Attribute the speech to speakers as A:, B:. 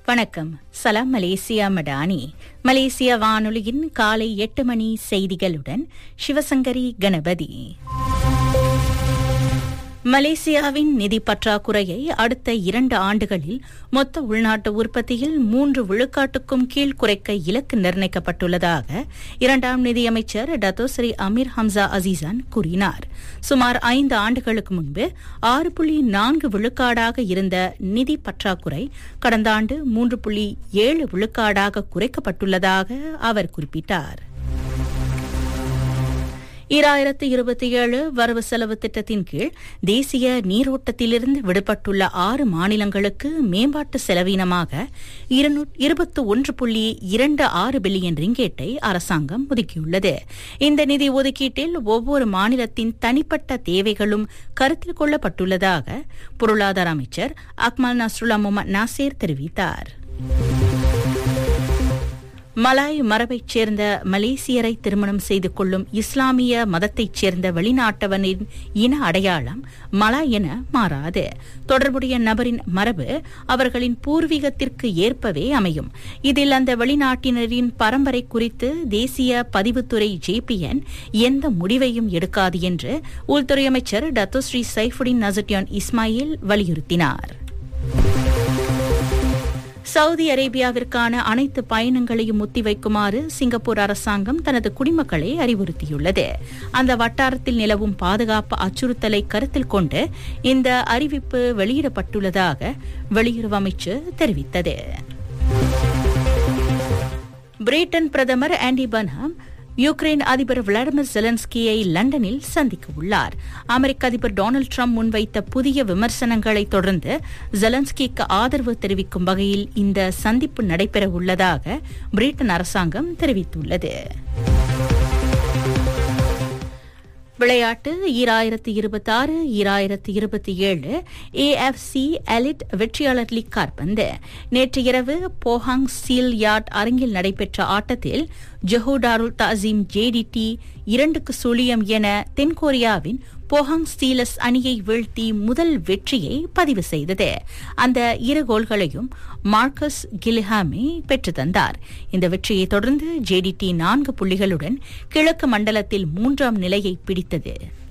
A: வணக்கம் சலாம் மலேசியா மடானி மலேசிய வானொலியின் காலை எட்டு மணி செய்திகளுடன் சிவசங்கரி கணபதி மலேசியாவின் நிதி பற்றாக்குறையை அடுத்த இரண்டு ஆண்டுகளில் மொத்த உள்நாட்டு உற்பத்தியில் மூன்று விழுக்காட்டுக்கும் கீழ் குறைக்க இலக்கு நிர்ணயிக்கப்பட்டுள்ளதாக இரண்டாம் நிதியமைச்சர் டத்தோஸ்ரீ அமீர் ஹம்சா அசீசான் கூறினார் சுமார் ஐந்து ஆண்டுகளுக்கு முன்பு ஆறு புள்ளி நான்கு விழுக்காடாக இருந்த நிதி பற்றாக்குறை கடந்த ஆண்டு மூன்று புள்ளி ஏழு விழுக்காடாக குறைக்கப்பட்டுள்ளதாக அவர் குறிப்பிட்டார் ஈராயிரத்து இருபத்தி ஏழு வரவு செலவு திட்டத்தின் கீழ் தேசிய நீரோட்டத்திலிருந்து விடுபட்டுள்ள ஆறு மாநிலங்களுக்கு மேம்பாட்டு செலவீனமாக இருபத்து ஒன்று புள்ளி இரண்டு ஆறு பில்லியன் ரிங்கேட்டை அரசாங்கம் ஒதுக்கியுள்ளது இந்த நிதி ஒதுக்கீட்டில் ஒவ்வொரு மாநிலத்தின் தனிப்பட்ட தேவைகளும் கருத்தில் கொள்ளப்பட்டுள்ளதாக பொருளாதார அமைச்சர் அக்மல் நஸ்ருல்லா முகமது நாசேர் தெரிவித்தார் மலாய் மரபைச் சேர்ந்த மலேசியரை திருமணம் செய்து கொள்ளும் இஸ்லாமிய மதத்தைச் சேர்ந்த வெளிநாட்டவனின் இன அடையாளம் மலாய் என மாறாது தொடர்புடைய நபரின் மரபு அவர்களின் பூர்வீகத்திற்கு ஏற்பவே அமையும் இதில் அந்த வெளிநாட்டினரின் பரம்பரை குறித்து தேசிய பதிவுத்துறை ஜேபிஎன் எந்த முடிவையும் எடுக்காது என்று உள்துறை அமைச்சர் டத்தோஸ்ரீ சைஃபுடின் நசட்டியான் இஸ்மாயில் வலியுறுத்தினார் சவுதி அரேபியாவிற்கான அனைத்து பயணங்களையும் ஒத்திவைக்குமாறு சிங்கப்பூர் அரசாங்கம் தனது குடிமக்களை அறிவுறுத்தியுள்ளது அந்த வட்டாரத்தில் நிலவும் பாதுகாப்பு அச்சுறுத்தலை கருத்தில் கொண்டு இந்த அறிவிப்பு வெளியிடப்பட்டுள்ளதாக வெளியுறவு அமைச்சு தெரிவித்தது பிரிட்டன் பிரதமர் ஆண்டி பன்ஹாம் யுக்ரைன் அதிபர் விளாடிமிர் ஜெலன்ஸ்கியை லண்டனில் சந்திக்க உள்ளார் அமெரிக்க அதிபர் டொனால்டு டிரம்ப் முன்வைத்த புதிய விமர்சனங்களை தொடர்ந்து ஜெலன்ஸ்கிக்கு ஆதரவு தெரிவிக்கும் வகையில் இந்த சந்திப்பு நடைபெற உள்ளதாக பிரிட்டன் அரசாங்கம் தெரிவித்துள்ளது விளையாட்டு ஈராயிரத்து இருபத்தி ஆறு ஈராயிரத்து இருபத்தி ஏழு ஏஎஃப்சி எலிட் வெற்றியாளர் லீக் கார்பந்து நேற்று இரவு போஹாங் சீல் யார்ட் அரங்கில் நடைபெற்ற ஆட்டத்தில் ஜஹூடாருல் தாசிம் ஜேடிடி இரண்டுக்கு சுழியம் என தென்கொரியாவின் போஹாங் ஸ்டீலஸ் அணியை வீழ்த்தி முதல் வெற்றியை பதிவு செய்தது அந்த இரு கோல்களையும் மார்க்கஸ் கில்ஹாமி பெற்று தந்தார் இந்த வெற்றியை தொடர்ந்து ஜேடிடி நான்கு புள்ளிகளுடன் கிழக்கு மண்டலத்தில் மூன்றாம் நிலையை பிடித்தது